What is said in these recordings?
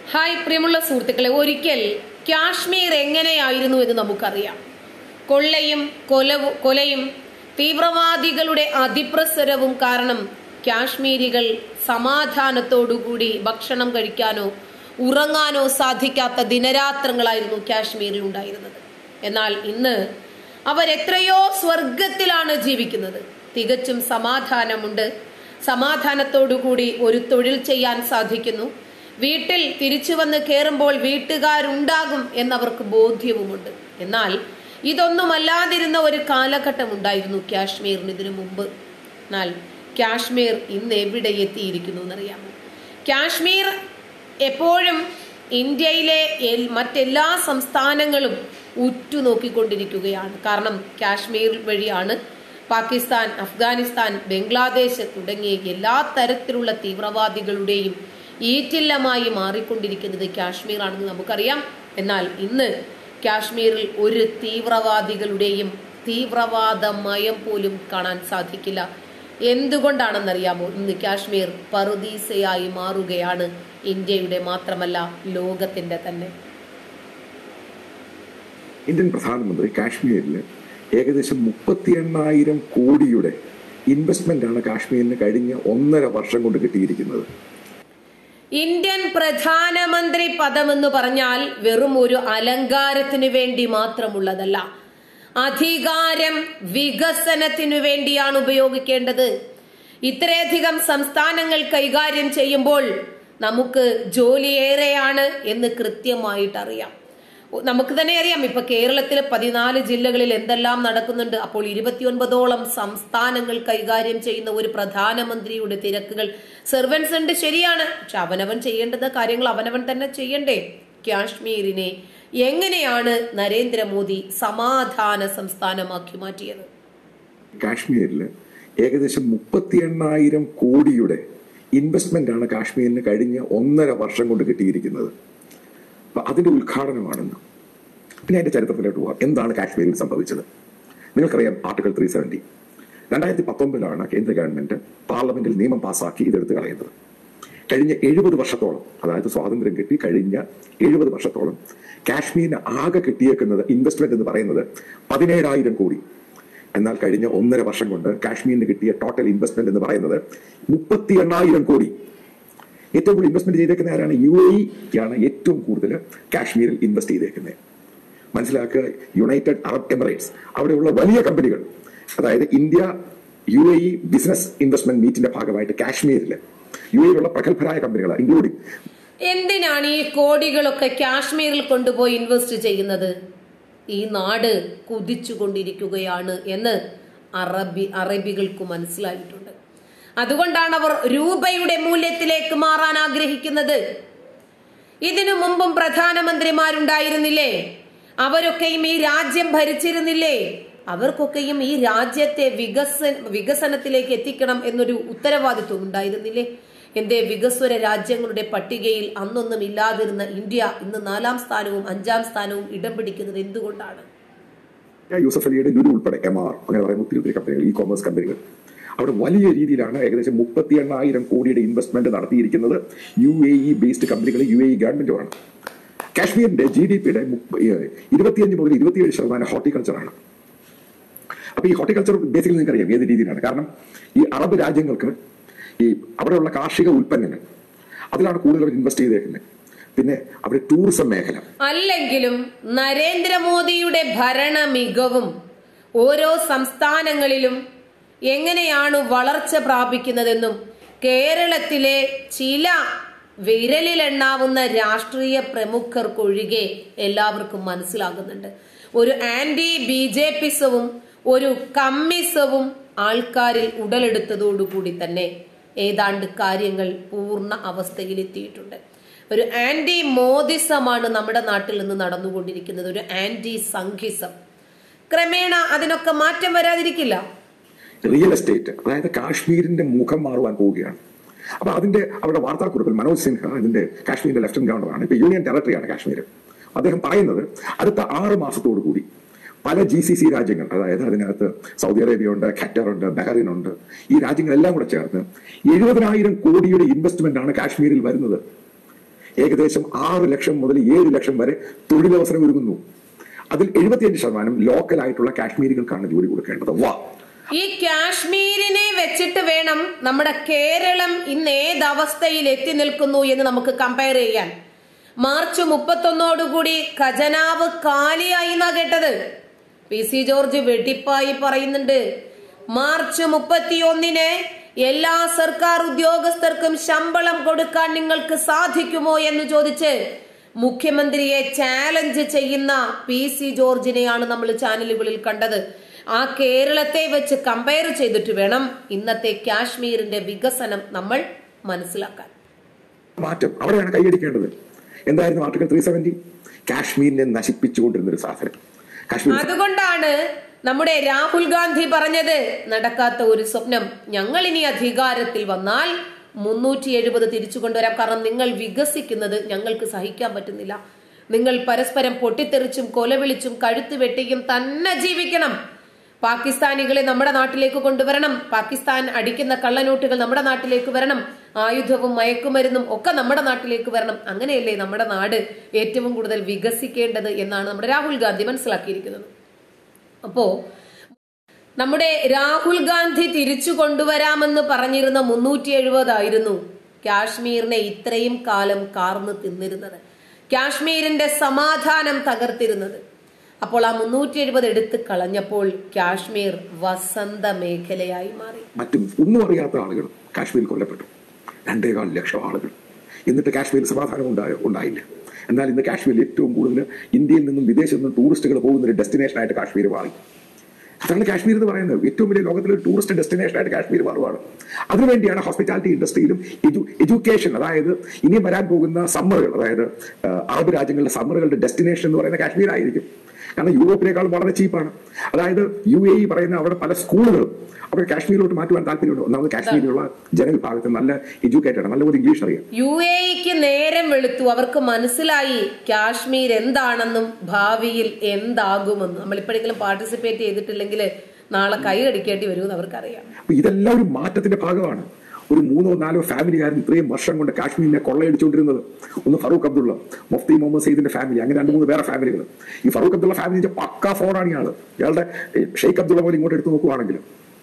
Hi പ്രിയമുള്ള സുഹൃത്തുക്കളെ ഒരിക്കൽ കാശ്മീർ എങ്ങനെയായിരുന്നു എന്ന് നമുക്കറിയാം കൊള്ളയും കൊലവും കൊലയും തീവ്രവാദികളുടെ അതിപ്രസരവും കാരണം കാശ്മീരികൾ സമാധാനത്തോടുകൂടി ഭക്ഷണം കഴിക്കാനോ ഉറങ്ങാനോ സാധിക്കാത്ത ദിനരാത്രങ്ങളായിരുന്നു കാശ്മീരിൽ ഉണ്ടായിരുന്നത് എന്നാൽ ഇന്ന് അവരെത്രയോ സ്വർഗത്തിലാണ് ജീവിക്കുന്നത് തികച്ചും സമാധാനമുണ്ട് സമാധാനത്തോടുകൂടി ഒരു തൊഴിൽ ചെയ്യാൻ സാധിക്കുന്നു വീട്ടിൽ തിരിച്ചു വന്ന് കയറുമ്പോൾ വീട്ടുകാരുണ്ടാകും എന്നവർക്ക് ബോധ്യവുമുണ്ട് എന്നാൽ ഇതൊന്നുമല്ലാതിരുന്ന ഒരു കാലഘട്ടം ഉണ്ടായിരുന്നു കാശ്മീരിന് ഇതിനു മുമ്പ് എന്നാൽ കാശ്മീർ ഇന്ന് എവിടെ എത്തിയിരിക്കുന്നു എന്നറിയാമോ കാശ്മീർ എപ്പോഴും ഇന്ത്യയിലെ എൽ- മറ്റെല്ലാ സംസ്ഥാനങ്ങളും ഉറ്റുനോക്കിക്കൊണ്ടിരിക്കുകയാണ് കാരണം കാശ്മീർ വഴിയാണ് പാകിസ്ഥാൻ അഫ്ഗാനിസ്ഥാൻ ബംഗ്ലാദേശ് തുടങ്ങിയ എല്ലാ തരത്തിലുള്ള തീവ്രവാദികളുടെയും ഈറ്റില്ലമായി മാറിക്കൊണ്ടിരിക്കുന്നത് കാശ്മീറാണെന്ന് നമുക്കറിയാം എന്നാൽ ഇന്ന് കാശ്മീരിൽ ഒരു തീവ്രവാദികളുടെയും തീവ്രവാദമയം പോലും കാണാൻ സാധിക്കില്ല എന്തുകൊണ്ടാണെന്നറിയാമോ ഇന്ന് കാശ്മീർ പറുദീസയായി മാറുകയാണ് ഇന്ത്യയുടെ മാത്രമല്ല ലോകത്തിന്റെ തന്നെ ഇന്ത്യൻ പ്രധാനമന്ത്രി കാശ്മീരിൽ ഏകദേശം മുപ്പത്തി എണ്ണായിരം കോടിയുടെ ഇൻവെസ്റ്റ്മെന്റ് ആണ് കാശ്മീരിന് കഴിഞ്ഞ ഒന്നര വർഷം കൊണ്ട് കിട്ടിയിരിക്കുന്നത് ഇന്ത്യൻ പ്രധാനമന്ത്രി പദമെന്ന് പറഞ്ഞാൽ വെറും ഒരു അലങ്കാരത്തിനു വേണ്ടി മാത്രമുള്ളതല്ല അധികാരം വികസനത്തിനു വേണ്ടിയാണ് ഉപയോഗിക്കേണ്ടത് ഇത്രയധികം സംസ്ഥാനങ്ങൾ കൈകാര്യം ചെയ്യുമ്പോൾ നമുക്ക് ജോലിയേറെയാണ് എന്ന് കൃത്യമായിട്ട് അറിയാം നമുക്ക് തന്നെ അറിയാം ഇപ്പൊ കേരളത്തിലെ പതിനാല് ജില്ലകളിൽ എന്തെല്ലാം നടക്കുന്നുണ്ട് അപ്പോൾ ഇരുപത്തിയൊൻപതോളം സംസ്ഥാനങ്ങൾ കൈകാര്യം ചെയ്യുന്ന ഒരു പ്രധാനമന്ത്രിയുടെ തിരക്കുകൾ സെർവൻസ് ഉണ്ട് ശരിയാണ് പക്ഷെ അവനവൻ ചെയ്യേണ്ടത് കാര്യങ്ങൾ അവനവൻ തന്നെ ചെയ്യണ്ടേ കാശ്മീരിനെ എങ്ങനെയാണ് നരേന്ദ്രമോദി സമാധാന സംസ്ഥാനമാക്കി മാറ്റിയത് കാശ്മീരിൽ ഏകദേശം മുപ്പത്തി എണ്ണായിരം കോടിയുടെ ഇൻവെസ്റ്റ്മെന്റ് ആണ് കാശ്മീരിന് കഴിഞ്ഞ ഒന്നര വർഷം കൊണ്ട് കിട്ടിയിരിക്കുന്നത് അപ്പൊ അതിന്റെ ഉദ്ഘാടനമാണെന്ന് പിന്നെ അതിന്റെ ചരിത്രത്തിലോട്ട് പോവാം എന്താണ് കാശ്മീരിൽ സംഭവിച്ചത് നിങ്ങൾക്കറിയാം ആർട്ടിക്കിൾ ത്രീ സെവന്റി രണ്ടായിരത്തി പത്തൊമ്പതിലാണ് കേന്ദ്ര ഗവൺമെന്റ് പാർലമെന്റിൽ നിയമം പാസാക്കി ഇതെടുത്ത് കളയുന്നത് കഴിഞ്ഞ എഴുപത് വർഷത്തോളം അതായത് സ്വാതന്ത്ര്യം കിട്ടി കഴിഞ്ഞ എഴുപത് വർഷത്തോളം കാശ്മീരിന് ആകെ കിട്ടിയേക്കുന്നത് ഇൻവെസ്റ്റ്മെന്റ് എന്ന് പറയുന്നത് പതിനേഴായിരം കോടി എന്നാൽ കഴിഞ്ഞ ഒന്നര വർഷം കൊണ്ട് കാശ്മീരിന് കിട്ടിയ ടോട്ടൽ ഇൻവെസ്റ്റ്മെന്റ് എന്ന് പറയുന്നത് മുപ്പത്തി എണ്ണായിരം കോടി ഏറ്റവും കൂടുതൽ ഇൻവെസ്റ്റ്മെന്റ് ചെയ്തേക്കുന്ന ആരാണ് യു എ ആണ് ഏറ്റവും കൂടുതൽ കാശ്മീരിൽ ഇൻവെസ്റ്റ് ചെയ്തേക്കുന്നത് മനസ്സിലാക്കുക യുണൈറ്റഡ് അറബ് എമിറേറ്റ്സ് അവിടെയുള്ള വലിയ കമ്പനികൾ അതായത് India U A E business investment മീറ്റിന്റെ ഭാഗമായിട്ട് കാശ്മീരിൽ യു എയിലുള്ള പ്രഗത്ഭരായ കമ്പനികൾ ഇൻക്ലൂഡിംഗ് എന്തിനാണ് ഈ കോടികളൊക്കെ കാശ്മീരിൽ കൊണ്ടുപോയി ഇൻവെസ്റ്റ് ചെയ്യുന്നത് ഈ നാട് കുതിച്ചുകൊണ്ടിരിക്കുകയാണ് എന്ന് അറബി അറബികൾക്ക് മനസ്സിലായിട്ടുണ്ട് അതുകൊണ്ടാണ് അവർ രൂപയുടെ മൂല്യത്തിലേക്ക് മാറാൻ ആഗ്രഹിക്കുന്നത് ഇതിനു മുമ്പും പ്രധാനമന്ത്രിമാരുണ്ടായിരുന്നില്ലേ അവരൊക്കെയും ഈ രാജ്യം ഭരിച്ചിരുന്നില്ലേ അവർക്കൊക്കെയും ഈ രാജ്യത്തെ വികസന വികസനത്തിലേക്ക് എത്തിക്കണം എന്നൊരു ഉത്തരവാദിത്വം ഉണ്ടായിരുന്നില്ലേ എന്തേ വികസ്വര രാജ്യങ്ങളുടെ പട്ടികയിൽ അന്നൊന്നും ഇല്ലാതിരുന്ന ഇന്ത്യ ഇന്ന് നാലാം സ്ഥാനവും അഞ്ചാം സ്ഥാനവും ഇടം പിടിക്കുന്നത് എന്തുകൊണ്ടാണ് യൂസഫ് അലിയുടെ ലുലു ഉൾപ്പെടെ എം ആർ അങ്ങനെ പറയുന്ന ഒത്തിരി ഒത്തിരി കമ്പനികൾ ഇ കോമേഴ്സ് കമ്പനികൾ അവിടെ വലിയ രീതിയിലാണ് ഏകദേശം മുപ്പത്തി എണ്ണായിരം കോടിയുടെ ഇൻവെസ്റ്റ്മെന്റ് നടത്തിയിരിക്കുന്നത് യു എ ഇ ബേസ്ഡ് കമ്പനികൾ യു എ ഇ ഗവൺമെന്റുമാണ് കാശ്മീരിന്റെ ജി ഡി പിയുടെ ഇരുപത്തിയഞ്ച് മുതൽ ഇരുപത്തിയേഴ് ശതമാനം ഹോർട്ടിക്കൾച്ചറാണ് അപ്പൊ ഈ ഹോർട്ടിക്കൾച്ചർ ബേസിക്കലി നിങ്ങൾക്ക് അറിയാം ഏത് രീതിയിലാണ് കാരണം ഈ അറബ് രാജ്യങ്ങൾക്ക് ഈ അവിടെയുള്ള കാർഷിക ഉൽപ്പന്നങ്ങൾ അതിലാണ് കൂടുതൽ അവർ ഇൻവെസ്റ്റ് ചെയ്തേക്കുന്നത് പിന്നെ അവിടെ ടൂറിസം മേഖല അല്ലെങ്കിലും നരേന്ദ്രമോദിയുടെ ഭരണ മികവും ഓരോ സംസ്ഥാനങ്ങളിലും എങ്ങനെയാണ് വളർച്ച പ്രാപിക്കുന്നതെന്നും കേരളത്തിലെ ചില വിരലിലെണ്ണാവുന്ന രാഷ്ട്രീയ പ്രമുഖർക്കൊഴികെ എല്ലാവർക്കും മനസ്സിലാകുന്നുണ്ട് ഒരു ആന്റി ബി ജെ പിസവും ഒരു കമ്മിസവും ആൾക്കാരിൽ ഉടലെടുത്തതോടുകൂടി തന്നെ ഏതാണ്ട് കാര്യങ്ങൾ പൂർണ്ണ അവസ്ഥയിലെത്തിയിട്ടുണ്ട് ഒരു ആന്റി മോദിസമാണ് നമ്മുടെ നാട്ടിൽ നിന്ന് നടന്നുകൊണ്ടിരിക്കുന്നത് ഒരു ആന്റി സംഘിസം ക്രമേണ അതിനൊക്കെ മാറ്റം വരാതിരിക്കില്ല റിയൽ എസ്റ്റേറ്റ് അതായത് കാശ്മീരിന്റെ മുഖം മാറുവാൻ പോവുകയാണ് അപ്പൊ അതിന്റെ അവരുടെ വാർത്താക്കുറിപ്പിൽ മനോജ് സിൻഹ ഇതിന്റെ കാശ്മീരിന്റെ ലെഫ്റ്റനന്റ് ഗവർണറാണ് ഇപ്പൊ യൂണിയൻ ടെറട്ടറിയാണ് കാശ്മീർ അദ്ദേഹം പറയുന്നത് അടുത്ത ആറ് മാസത്തോടു കൂടി പല ജി സി സി രാജ്യങ്ങൾ അതായത് അതിനകത്ത് സൗദി അറേബ്യ ഉണ്ട് ഖത്തർ ഉണ്ട് ബഹറിൻ ഉണ്ട് ഈ രാജ്യങ്ങളെല്ലാം കൂടെ ചേർന്ന് എഴുപതിനായിരം കോടിയുടെ ഇൻവെസ്റ്റ്മെന്റ് ആണ് കാശ്മീരിൽ വരുന്നത് ഏകദേശം ആറ് ലക്ഷം മുതൽ ഏഴ് ലക്ഷം വരെ തൊഴിലവസരം ഒരുങ്ങുന്നു അതിൽ എഴുപത്തിയഞ്ച് ശതമാനം ലോക്കൽ ആയിട്ടുള്ള കാശ്മീരികൾക്കാണ് ജോലി കൊടുക്കേണ്ടത് വാ ഈ കാശ്മീരിനെ വെച്ചിട്ട് വേണം നമ്മുടെ കേരളം ഇന്ന് ഏത് അവസ്ഥയിൽ എത്തി നിൽക്കുന്നു എന്ന് നമുക്ക് കമ്പയർ ചെയ്യാൻ മാർച്ച് മുപ്പത്തൊന്നോടുകൂടി ഖജനാവ് കാലിയായി എന്നാ കേട്ടത് പി സി ജോർജ് വെട്ടിപ്പായി പറയുന്നുണ്ട് മാർച്ച് മുപ്പത്തിയൊന്നിന് എല്ലാ സർക്കാർ ഉദ്യോഗസ്ഥർക്കും ശമ്പളം കൊടുക്കാൻ നിങ്ങൾക്ക് സാധിക്കുമോ എന്ന് ചോദിച്ച് മുഖ്യമന്ത്രിയെ ചാലഞ്ച് ചെയ്യുന്ന പി സി ജോർജിനെയാണ് നമ്മൾ ചാനലുകളിൽ കണ്ടത് ആ കേരളത്തെ വെച്ച് കമ്പയർ ചെയ്തിട്ട് വേണം ഇന്നത്തെ കാശ്മീരിന്റെ വികസനം നമ്മൾ മനസ്സിലാക്കാൻ മാറ്റം അവിടെയാണ് കൈയടിക്കേണ്ടത് എന്തായിരുന്നു ആർട്ടിക്കൽ ത്രീ സെവന്റി കാശ്മീരിനെ നശിപ്പിച്ചുകൊണ്ടിരുന്ന ഒരു സാധനം കാശ്മീർ അതുകൊണ്ടാണ് നമ്മുടെ രാഹുൽ ഗാന്ധി പറഞ്ഞത് നടക്കാത്ത ഒരു സ്വപ്നം ഞങ്ങൾ ഇനി അധികാരത്തിൽ വന്നാൽ മുന്നൂറ്റി എഴുപത് തിരിച്ചു കൊണ്ടുവരാം കാരണം നിങ്ങൾ വികസിക്കുന്നത് ഞങ്ങൾക്ക് സഹിക്കാൻ പറ്റുന്നില്ല നിങ്ങൾ പരസ്പരം പൊട്ടിത്തെറിച്ചും കൊലവിളിച്ചും കഴുത്ത് വെട്ടിയും തന്നെ ജീവിക്കണം പാകിസ്ഥാനികളെ നമ്മുടെ നാട്ടിലേക്ക് കൊണ്ടുവരണം പാകിസ്ഥാൻ അടിക്കുന്ന കള്ളനോട്ടുകൾ നമ്മുടെ നാട്ടിലേക്ക് വരണം ആയുധവും മയക്കുമരുന്നും ഒക്കെ നമ്മുടെ നാട്ടിലേക്ക് വരണം അങ്ങനെയല്ലേ നമ്മുടെ നാട് ഏറ്റവും കൂടുതൽ വികസിക്കേണ്ടത് എന്നാണ് നമ്മുടെ രാഹുൽ ഗാന്ധി മനസ്സിലാക്കിയിരിക്കുന്നത് അപ്പോ നമ്മുടെ രാഹുൽ ഗാന്ധി തിരിച്ചു കൊണ്ടുവരാമെന്ന് പറഞ്ഞിരുന്ന മുന്നൂറ്റി എഴുപതായിരുന്നു കാശ്മീരിനെ ഇത്രയും കാലം കാർന്നു തിന്നിരുന്നത് കാശ്മീരിന്റെ സമാധാനം തകർത്തിരുന്നത് അപ്പോൾ ആ മുന്നൂറ്റി എഴുപത് എടുത്ത് കളഞ്ഞപ്പോൾ കാശ്മീർ വസന്ത മേഖലയായി മാറി മറ്റും ഒന്നും അറിയാത്ത ആളുകൾ കാശ്മീരിൽ കൊല്ലപ്പെട്ടു രണ്ടേകാൽ ലക്ഷം ആളുകൾ എന്നിട്ട് കാശ്മീരിൽ സമാധാനം ഉണ്ടായോ ഉണ്ടായില്ല എന്നാൽ ഇന്ന് കാശ്മീരിൽ ഏറ്റവും കൂടുതൽ ഇന്ത്യയിൽ നിന്നും വിദേശത്ത് നിന്നും ടൂറിസ്റ്റുകൾ പോകുന്ന ഒരു ഡെസ്റ്റിനേഷനായിട്ട് കാശ്മീർ മാറി അതാണ് കാശ്മീർ എന്ന് പറയുന്നത് ഏറ്റവും വലിയ ലോകത്തിലെ ഒരു ടൂറിസ്റ്റ് ഡെസ്റ്റിനേഷനായിട്ട് കാശ്മീർ മാറുകയാണ് അതിനുവേണ്ടിയാണ് ഹോസ്പിറ്റാലിറ്റി ഇൻഡസ്ട്രിയിലും എഡ്യു എഡ്യൂക്കേഷൻ അതായത് ഇനി വരാൻ പോകുന്ന സമ്മറുകൾ അതായത് ആ, അറബ് രാജ്യങ്ങളുടെ സമ്മറുകളുടെ ഡെസ്റ്റിനേഷൻ എന്ന് പറയുന്ന കാശ്മീർ ആയിരിക്കും കാരണം യൂറോപ്പിനേക്കാൾ വളരെ ചീപ്പാണ് അതായത് യു എ ഇ പറയുന്ന അവിടെ പല സ്കൂളുകളും അവർ കാശ്മീരിലോട്ട് മാറ്റുവാൻ താല്പര്യമുണ്ട് ഒന്നാമത് കാശ്മീരിലുള്ള ജനവിഭാഗത്തിന് നല്ല എഡ്യൂക്കേറ്റഡ് ആണ് നല്ലപോലെ ഇംഗ്ലീഷ് അറിയാം യു എക്ക് നേരം വെളുത്തു അവർക്ക് മനസ്സിലായി കാശ്മീർ എന്താണെന്നും ഭാവിയിൽ എന്താകുമെന്നും നമ്മളിപ്പോഴെങ്കിലും പാർട്ടിസിപ്പേറ്റ് ചെയ്തിട്ടില്ലെങ്കിൽ നാളെ കൈ കടിക്കേണ്ടി വരുമെന്ന് അവർക്കറിയാം അപ്പൊ ഇതെല്ലാം ഒരു മാറ്റത്തിന്റെ ഭാഗമാണ് ഒരു മൂന്നോ നാലോ ഫാമിലിക്കാരൻ ഇത്രയും വർഷം കൊണ്ട് കാശ്മീരിനെ കൊള്ളയടിച്ചുകൊണ്ടിരുന്നത് ഒന്ന് ഫറൂഖ് അബ്ദുള്ള മുഫ്തി മുഹമ്മദ് സയ്യിദിന്റെ ഫാമിലി അങ്ങനെ രണ്ട് മൂന്ന് വേറെ ഫാമിലികൾ ഈ ഫറൂഖ് അബ്ദുള്ള ഫാമിലിന്റെ പക്കാ ഫോണാണ് ഇയാള് ഇയാളുടെ ഏഹ്, ഷെയ്ഖ് അബ്ദുള്ള പോലെ ഇങ്ങോട്ട് എടുത്ത് നോക്കുവാണെങ്കിലും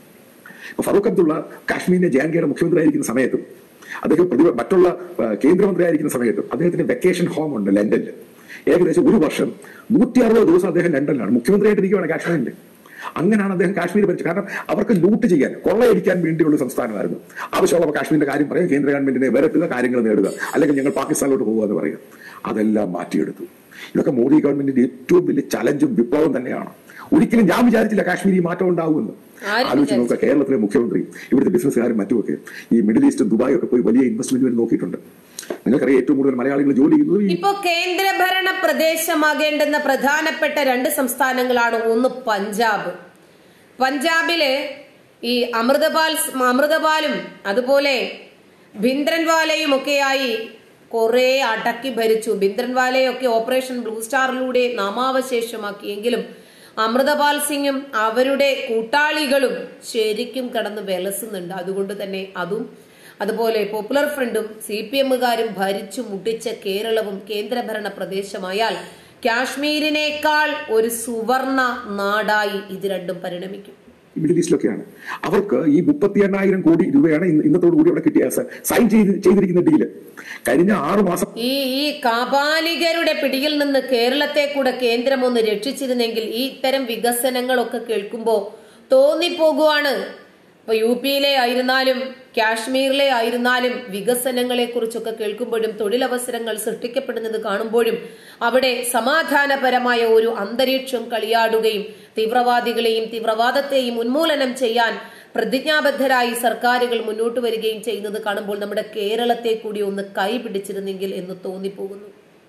ഇപ്പൊ ഫറൂഖ് അബ്ദുള്ള കാശ്മീരിന്റെ ജാൻകയുടെ മുഖ്യമന്ത്രി ആയിരിക്കുന്ന സമയത്തും അദ്ദേഹം പ്രതി- മറ്റുള്ള ആ, കേന്ദ്രമന്ത്രി ആയിരിക്കുന്ന സമയത്തും അദ്ദേഹത്തിന്റെ വെക്കേഷൻ ഹോം ഉണ്ട് ലണ്ടനിൽ ഏകദേശം ഒരു വർഷം നൂറ്റി അറുപത് ദിവസം അദ്ദേഹം ലണ്ടനിലാണ് മുഖ്യമന്ത്രിയായിട്ടിരിക്കുകയാണ് കാശ്മീരിൽ അങ്ങനെയാണ് അദ്ദേഹം കാശ്മീർ ഭരിച്ചത് കാരണം അവർക്ക് ലൂട്ട് ചെയ്യാൻ കൊള്ളയടിക്കാൻ വേണ്ടിയുള്ള സംസ്ഥാനമായിരുന്നു ആവശ്യമുള്ള കാശ്മീരിന്റെ കാര്യം പറയും കേന്ദ്ര ഗവൺമെന്റിനെ വരട്ടുക കാര്യങ്ങൾ നേടുക അല്ലെങ്കിൽ ഞങ്ങൾ പാകിസ്ഥാനിലോട്ട് പോകുക എന്ന് പറയുക അതെല്ലാം മാറ്റിയെടുത്തു ഇതൊക്കെ മോദി ഗവൺമെന്റിന്റെ ഏറ്റവും വലിയ ചലഞ്ചും വിപ്ലവം തന്നെയാണ് ഒരിക്കലും ഞാൻ വിചാരിച്ചില്ല കാശ്മീർ ഈ മാറ്റം ഉണ്ടാവുമെന്ന് ആരും ആലോചിച്ച് നോക്കുക കേരളത്തിലെ മുഖ്യമന്ത്രി ഇവിടുത്തെ ബിസിനസ്സുകാരും മറ്റുമൊക്കെ ഈ മിഡിൽ ഈസ്റ്റ് ദുബായ് ഒക്കെ പോയി വലിയ ഇൻവെസ്റ്റ്മെന്റ് വേണ്ടി നോക്കിയിട്ടുണ്ട് നിങ്ങൾക്കറിയാം ഏറ്റവും കൂടുതൽ മലയാളികൾ ജോലി ചെയ്യുന്നത് ഈ ഇപ്പോ കേന്ദ്രഭരണ പ്രദേശമാകേണ്ടുന്ന പ്രധാനപ്പെട്ട രണ്ട് സംസ്ഥാനങ്ങളാണ് ഒന്ന് പഞ്ചാബ് പഞ്ചാബില് ഈ അമൃതപാൽ അമൃതപാലും അതുപോലെ ഭിന്ദ്രൻവാലയും ഒക്കെയായി കുറെ അടക്കി ഭരിച്ചു ഭിന്ദ്രൻവാലയൊക്കെ ഓപ്പറേഷൻ ബ്ലൂ സ്റ്റാറിലൂടെ നാമാവശേഷമാക്കിയെങ്കിലും അമൃതപാൽ സിംഗും അവരുടെ കൂട്ടാളികളും ശരിക്കും കടന്ന് വിലസുന്നുണ്ട് അതുകൊണ്ട് തന്നെ അതും അതുപോലെ പോപ്പുലർ ഫ്രണ്ടും സി പി എമ്മുകാരും ഭരിച്ചു മുട്ടിച്ച കേരളവും കേന്ദ്രഭരണ പ്രദേശമായാൽ കാശ്മീരിനേക്കാൾ ഒരു സുവർണ നാടായി ഇത് രണ്ടും പരിണമിക്കും മിഡിൽ ഈസ്റ്റിലൊക്കെയാണ് അവർക്ക് ഈ മുപ്പത്തി എണ്ണായിരം കോടി രൂപയാണ് ഇന്ന് ഇന്നത്തോടു കൂടി അവിടെ കിട്ടിയ സ- സൈൻ ചെയ്ത് ചെയ്തിരിക്കുന്ന ഡീല് കഴിഞ്ഞ ആറ് മാസം ഈ ഈ കാപാലികരുടെ പിടിയിൽ നിന്ന് കേരളത്തെ കൂടെ കേന്ദ്രം ഒന്ന് രക്ഷിച്ചിരുന്നെങ്കിൽ ഈ ഇത്തരം വികസനങ്ങളൊക്കെ കേൾക്കുമ്പോൾ തോന്നിപ്പോകുവാണ് ഇപ്പൊ യു പിയിലെ ആയിരുന്നാലും കാശ്മീരിലെ ആയിരുന്നാലും വികസനങ്ങളെ കുറിച്ചൊക്കെ കേൾക്കുമ്പോഴും തൊഴിലവസരങ്ങൾ സൃഷ്ടിക്കപ്പെടുന്നത് കാണുമ്പോഴും അവിടെ സമാധാനപരമായ ഒരു അന്തരീക്ഷം കളിയാടുകയും തീവ്രവാദികളെയും തീവ്രവാദത്തെയും ഉന്മൂലനം ചെയ്യാൻ പ്രതിജ്ഞാബദ്ധരായി സർക്കാരുകൾ മുന്നോട്ട് വരികയും ചെയ്യുന്നത് കാണുമ്പോൾ നമ്മുടെ കേരളത്തെ കൂടി ഒന്ന് കൈ പിടിച്ചിരുന്നെങ്കിൽ എന്ന് തോന്നിപ്പോകുന്നു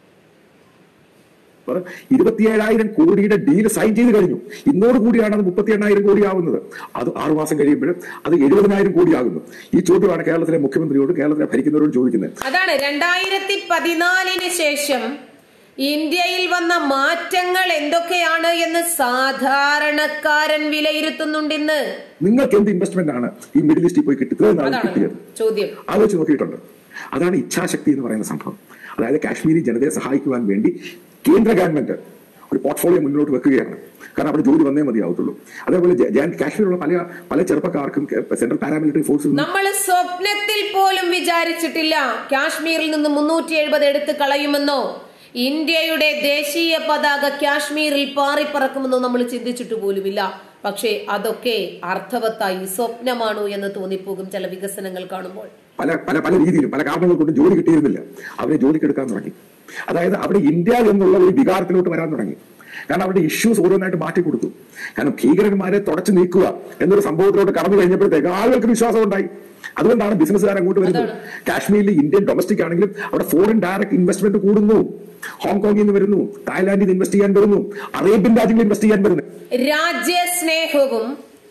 ഇരുപത്തിയേഴായിരം കോടിയുടെ ഡീല് സൈൻ ചെയ്ത് കഴിഞ്ഞു ഇന്നോട് കൂടിയാണ് അത് മുപ്പത്തി എണ്ണായിരം കോടി ആവുന്നത് അത് ആറുമാസം കഴിയുമ്പോൾ അത് എഴുപതിനായിരം കോടി ആകുന്നു ഈ ചോദ്യമാണ് കേരളത്തിലെ മുഖ്യമന്ത്രിയോട് കേരളത്തിലെ ഭരിക്കുന്നവരോട് ചോദിക്കുന്നത് അതാണ് രണ്ടായിരത്തി പതിനാലിന് ശേഷം ഇന്ത്യയിൽ വന്ന മാറ്റങ്ങൾ എന്തൊക്കെയാണ് എന്ന് സാധാരണക്കാരൻ വിലയിരുത്തുന്നുണ്ട് ഇന്ന് നിങ്ങൾക്ക് എന്ത് ഇൻവെസ്റ്റ്മെന്റ് ആണ് ഈ മിഡിൽ ഈസ്റ്റിൽ പോയി കിട്ടി ഇത്രയും നാൾ അതാണ് കിട്ടിയത് ചോദ്യം ആലോചിച്ച് നോക്കിയിട്ടുണ്ട് അതാണ് ഇച്ഛാശക്തി എന്ന് പറയുന്ന സംഭവം അതായത് കാശ്മീരി ജനതയെ സഹായിക്കുവാൻ വേണ്ടി കേന്ദ്ര ഗവൺമെന്റ് ഒരു പോർട്ട്ഫോളിയോ മുന്നോട്ട് വെക്കുകയാണ് കാരണം അവിടെ ജോലി വന്നേ മതിയാവത്തുള്ളൂ അതേപോലെ ജ- ജാൻ- കാശ്മീരിലുള്ള പല പല ചെറുപ്പക്കാർക്കും സെൻട്രൽ പാരാമിലിറ്ററി ഫോഴ്സിൽ നിന്ന് നമ്മൾ സ്വപ്നത്തിൽ പോലും വിചാരിച്ചിട്ടില്ല കാശ്മീരിൽ നിന്ന് മുന്നൂറ്റി എഴുപത് എടുത്തു കളയുമെന്നോ ഇന്ത്യയുടെ ദേശീയ പതാക കാശ്മീരിൽ പാറിപ്പറക്കുമെന്നോ നമ്മൾ ചിന്തിച്ചിട്ട് പോലുമില്ല പക്ഷേ അതൊക്കെ അർത്ഥവത്തായി സ്വപ്നമാണോ എന്ന് തോന്നിപ്പോകും ചില വികസനങ്ങൾ കാണുമ്പോൾ പല പല പല രീതിയിലും പല കാരണങ്ങൾ കൊണ്ട് ജോലി കിട്ടിയിരുന്നില്ല അവരെ ജോലിക്ക് എടുക്കാൻ തുടങ്ങി അതായത് അവിടെ ഇന്ത്യ എന്നുള്ള ഒരു വികാരത്തിലോട്ട് വരാൻ തുടങ്ങി കാരണം അവരുടെ ഇഷ്യൂസ് ഓരോന്നായിട്ട് മാറ്റി കൊടുത്തു കാരണം ഭീകരന്മാരെ തുടച്ചു നീക്കുക എന്നൊരു സംഭവത്തിലോട്ട് കടന്നു കഴിഞ്ഞപ്പോഴത്തേക്ക് ആളുകൾക്ക് വിശ്വാസം ഉണ്ടായി അതുകൊണ്ടാണ് ബിസിനസ്സുകാർ അങ്ങോട്ട് വരുന്നത് കാശ്മീരിൽ ഇന്ത്യൻ ഡൊമസ്റ്റിക് ആണെങ്കിലും അവിടെ ഫോറിൻ ഡയറക്ട് ഇൻവെസ്റ്റ്മെന്റ് കൂടുന്നു ഹോങ്കോങ്ങിൽ നിന്ന് വരുന്നു തായ്ലാന്റിൽ നിന്ന് ഇൻവെസ്റ്റ് ചെയ്യാൻ വരുന്നു അറേബ്യൻ രാജ്യങ്ങളിൽ ഇൻവെസ്റ്റ് ചെയ്യാൻ വരുന്നു രാജ്യസ്നേഹവും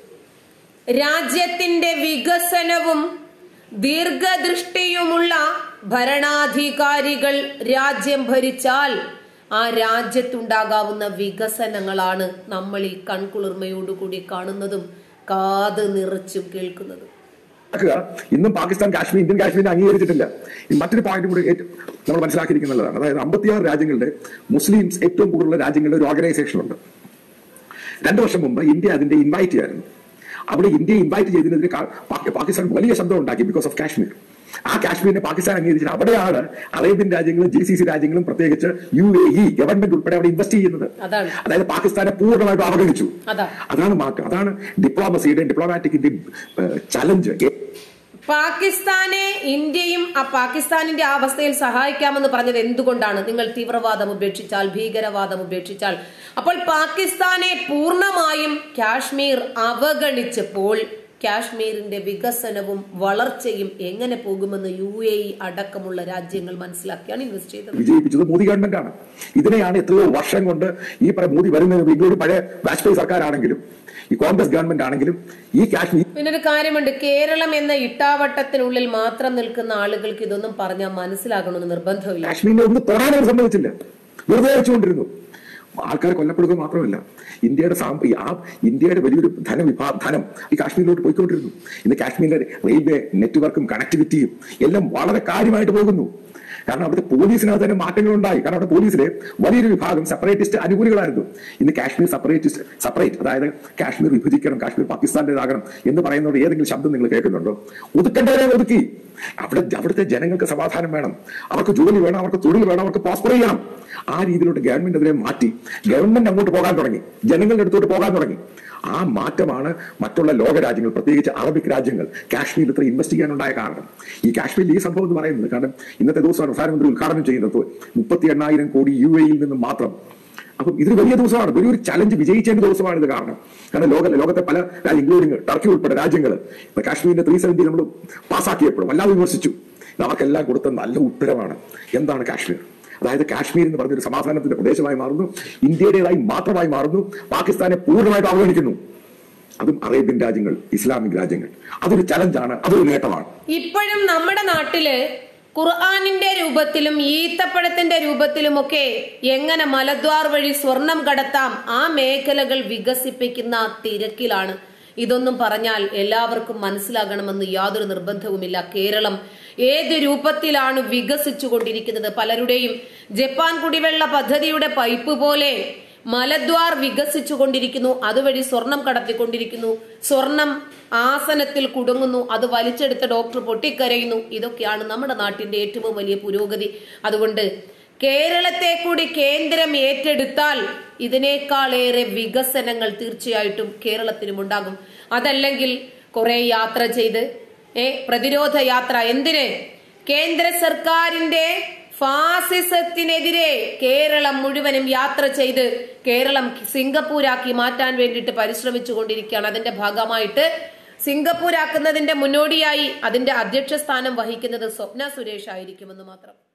രാജ്യത്തിന്റെ വികസനവും ദീർഘദൃഷ്ടിയുമുള്ള ഭരണാധികാരികൾ രാജ്യം ഭരിച്ചാൽ ആ രാജ്യത്തുണ്ടാകാവുന്ന വികസനങ്ങളാണ് നമ്മൾ ഈ കൺകുളിർമയോടുകൂടി കാണുന്നതും കാത് നിറച്ചും കേൾക്കുന്നതും മനസ്സിലാക്കുക ഇന്നും പാകിസ്ഥാൻ കാശ്മീർ ഇന്ത്യൻ കാശ്മീരിനെ അംഗീകരിച്ചിട്ടില്ല ഈ മറ്റൊരു പോയിന്റ് കൂടി ഏറ്റവും നമ്മൾ മനസ്സിലാക്കിയിരിക്കുന്നതാണ് അതായത് അമ്പത്തിയാറ് രാജ്യങ്ങളുടെ മുസ്ലിംസ് ഏറ്റവും കൂടുതലുള്ള രാജ്യങ്ങളുടെ ഒരു ഓർഗനൈസേഷൻ ഉണ്ട് രണ്ടു വർഷം മുമ്പ് ഇന്ത്യ അതിന്റെ ഇൻവൈറ്റ് ചെയ്യായിരുന്നു അവിടെ ഇന്ത്യ ഇൻവൈറ്റ് ചെയ്തതിനെതിരെ കാ- പാ- പാകിസ്ഥാൻ വലിയ ശബ്ദം ഉണ്ടാക്കി ബിക്കോസ് ഓഫ് കാശ്മീർ ആ കാശ്മീരിനെ പാകിസ്ഥാൻ അംഗീകരിച്ചത് അവിടെയാണ് അറേബ്യൻ രാജ്യങ്ങളും ജി സി സി രാജ്യങ്ങളും പ്രത്യേകിച്ച് യു എ ഇ ഗവൺമെന്റ് ഉൾപ്പെടെ അവിടെ ഇൻവെസ്റ്റ് ചെയ്യുന്നത് അതാണ്. അതായത് പാകിസ്ഥാനെ പൂർണ്ണമായിട്ട് അവഗണിച്ചു അതാ. അതാണ് മാറ്റം അതാണ് ഡിപ്ലോമസിയുടെയും ഡിപ്ലോമാറ്റിക്കിന്റെയും ചലഞ്ച് പാകിസ്ഥാനെ ഇന്ത്യയും ആ പാകിസ്ഥാനിന്റെ ആ അവസ്ഥയിൽ സഹായിക്കാമെന്ന് പറഞ്ഞത് എന്തുകൊണ്ടാണ് നിങ്ങൾ തീവ്രവാദം ഉപേക്ഷിച്ചാൽ ഭീകരവാദം ഉപേക്ഷിച്ചാൽ അപ്പോൾ പാകിസ്ഥാനെ പൂർണ്ണമായും കാശ്മീർ അവഗണിച്ചപ്പോൾ കാശ്മീരിന്റെ വികസനവും വളർച്ചയും എങ്ങനെ പോകുമെന്ന് യു എ ഇ അടക്കമുള്ള രാജ്യങ്ങൾ മനസ്സിലാക്കിയാണ് ഇൻവെസ്റ്റ് ചെയ്തത് വിജയിപ്പിച്ചത് മോദി ഗവൺമെന്റാണ് ഇതിനെയാണ് എത്രയോ വർഷം കൊണ്ട് ഈ പറ മോദി വരുന്നതിന് ഇങ്ങോട്ട് പഴയ വാജ്പേയി സർക്കാരാണെങ്കിലും ഈ കോൺഗ്രസ് ഗവൺമെന്റ് ആണെങ്കിലും ഈ കാശ്മീർ പിന്നെ ഒരു കാര്യമുണ്ട് കേരളം എന്ന ഇട്ടാവട്ടത്തിനുള്ളിൽ മാത്രം നിൽക്കുന്ന ആളുകൾക്ക് ഇതൊന്നും പറഞ്ഞാൽ മനസ്സിലാകണമെന്ന് നിർബന്ധമില്ല കാശ്മീരിനെ ഒന്ന് തൊടാനവർ സമ്മതിച്ചില്ല വെറുതെ വെച്ചുകൊണ്ടിരുന്നു ആൾക്കാർ കൊല്ലപ്പെടുക മാത്രമല്ല ഇന്ത്യയുടെ സാമ്പ ആ ഇന്ത്യയുടെ വലിയൊരു ധനവിഭാ ധനം ഈ കാശ്മീരിലോട്ട് പോയിക്കൊണ്ടിരുന്നു ഇന്ന് കാശ്മീരിലെ റെയിൽവേ നെറ്റ്വർക്കും കണക്ടിവിറ്റിയും എല്ലാം വളരെ കാര്യമായിട്ട് പോകുന്നു കാരണം അവിടുത്തെ പോലീസിനകത്ത് തന്നെ മാറ്റങ്ങൾ ഉണ്ടായി കാരണം അവിടെ പോലീസിലെ വലിയൊരു വിഭാഗം സെപ്പറേറ്റിസ്റ്റ് അനുകൂലികളായിരുന്നു ഇന്ന് കാശ്മീർ സെപ്പറേറ്റിസ്റ്റ് സെപ്പറേറ്റ് അതായത് കാശ്മീർ വിഭജിക്കണം കാശ്മീർ പാകിസ്ഥാന്റേതാകണം എന്ന് പറയുന്നത് ഏതെങ്കിലും ശബ്ദം നിങ്ങൾ കേൾക്കുന്നുണ്ടോ ഒതുക്കേണ്ടവരെ ഒതുക്കി അവിടെ അവിടുത്തെ ജനങ്ങൾക്ക് സമാധാനം വേണം അവർക്ക് ജോലി വേണം അവർക്ക് തൊഴിൽ വേണം അവർക്ക് പ്രോസ്പർ ചെയ്യണം ആ രീതിയിലോട്ട് ഗവൺമെന്റ് അതിനെ മാറ്റി ഗവൺമെന്റ് അങ്ങോട്ട് പോകാൻ തുടങ്ങി ജനങ്ങളുടെ അടുത്തോട്ട് പോകാൻ തുടങ്ങി ആ മാറ്റമാണ് മറ്റുള്ള ലോക രാജ്യങ്ങൾ പ്രത്യേകിച്ച് അറബിക് രാജ്യങ്ങൾ കാശ്മീരിൽ ഇത്ര ഇൻവെസ്റ്റ് ചെയ്യാനുണ്ടായ കാരണം ഈ കാശ്മീരിൽ ഈ സംഭവം എന്ന് പറയുന്നത് കാരണം ഇന്നത്തെ ദിവസമാണ് പ്രധാനമന്ത്രി ഉദ്ഘാടനം ചെയ്യുന്നത് മുപ്പത്തി എണ്ണായിരം കോടി യു എയിൽ നിന്ന് മാത്രം അപ്പം ഇതൊരു വലിയ ദിവസമാണ് വലിയൊരു ചലഞ്ച് വിജയിച്ചതിന്റെ ദിവസമാണ് ഇത് കാരണം കാരണം ലോക ലോകത്തെ പല ഇൻക്ലൂഡിംഗ് ടർക്കി ഉൾപ്പെടെ രാജ്യങ്ങൾ ഇപ്പൊ കാശ്മീരിന്റെ ത്രീ സെവന്റി നമ്മൾ പാസ്സാക്കിയപ്പോഴും വല്ലാതെ വിമർശിച്ചു ഇത് അവർക്കെല്ലാം കൊടുത്ത നല്ല ഉത്തരവാണ് എന്താണ് കാശ്മീർ അതായത് കാശ്മീർ എന്ന് പറഞ്ഞൊരു സമാധാനത്തിന്റെ പ്രദേശമായി മാറുന്നു ഇന്ത്യയുടേതായി മാത്രമായി മാറുന്നു പാകിസ്ഥാനെ പൂർണ്ണമായിട്ട് അവഗണിക്കുന്നു അതും അറേബ്യൻ രാജ്യങ്ങൾ ഇസ്ലാമിക് രാജ്യങ്ങൾ അതൊരു ചലഞ്ചാണ് അതൊരു നേട്ടമാണ് ഇപ്പോഴും നമ്മുടെ നാട്ടില് ഖുർആാനിന്റെ രൂപത്തിലും ഈത്തപ്പഴത്തിന്റെ രൂപത്തിലുമൊക്കെ എങ്ങനെ മലദ്വാർ വഴി സ്വർണം കടത്താം ആ മേഖലകൾ വികസിപ്പിക്കുന്ന തിരക്കിലാണ് ഇതൊന്നും പറഞ്ഞാൽ എല്ലാവർക്കും മനസ്സിലാകണമെന്ന് യാതൊരു നിർബന്ധവുമില്ല കേരളം ഏത് രൂപത്തിലാണ് വികസിച്ചു കൊണ്ടിരിക്കുന്നത് പലരുടെയും ജപ്പാൻ കുടിവെള്ള പദ്ധതിയുടെ പൈപ്പ് പോലെ മലദ്വാർ വികസിച്ചു കൊണ്ടിരിക്കുന്നു അതുവഴി സ്വർണം കടത്തിക്കൊണ്ടിരിക്കുന്നു സ്വർണം ആസനത്തിൽ കുടുങ്ങുന്നു അത് വലിച്ചെടുത്ത ഡോക്ടർ പൊട്ടിക്കരയുന്നു ഇതൊക്കെയാണ് നമ്മുടെ നാട്ടിന്റെ ഏറ്റവും വലിയ പുരോഗതി അതുകൊണ്ട് കേരളത്തെ കൂടി കേന്ദ്രം ഏറ്റെടുത്താൽ ഇതിനേക്കാളേറെ വികസനങ്ങൾ തീർച്ചയായിട്ടും കേരളത്തിനും ഉണ്ടാകും അതല്ലെങ്കിൽ കുറെ യാത്ര ചെയ്ത് ഏ പ്രതിരോധ യാത്ര എന്തിന് കേന്ദ്ര സർക്കാരിന്റെ ഫാസിസത്തിനെതിരെ കേരളം മുഴുവനും യാത്ര ചെയ്ത് കേരളം സിംഗപ്പൂരാക്കി മാറ്റാൻ വേണ്ടിയിട്ട് പരിശ്രമിച്ചു കൊണ്ടിരിക്കുകയാണ് അതിന്റെ ഭാഗമായിട്ട് സിംഗപ്പൂരാക്കുന്നതിന്റെ മുന്നോടിയായി അതിന്റെ അധ്യക്ഷ സ്ഥാനം വഹിക്കുന്നത് സ്വപ്ന സുരേഷ് ആയിരിക്കുമെന്ന് മാത്രം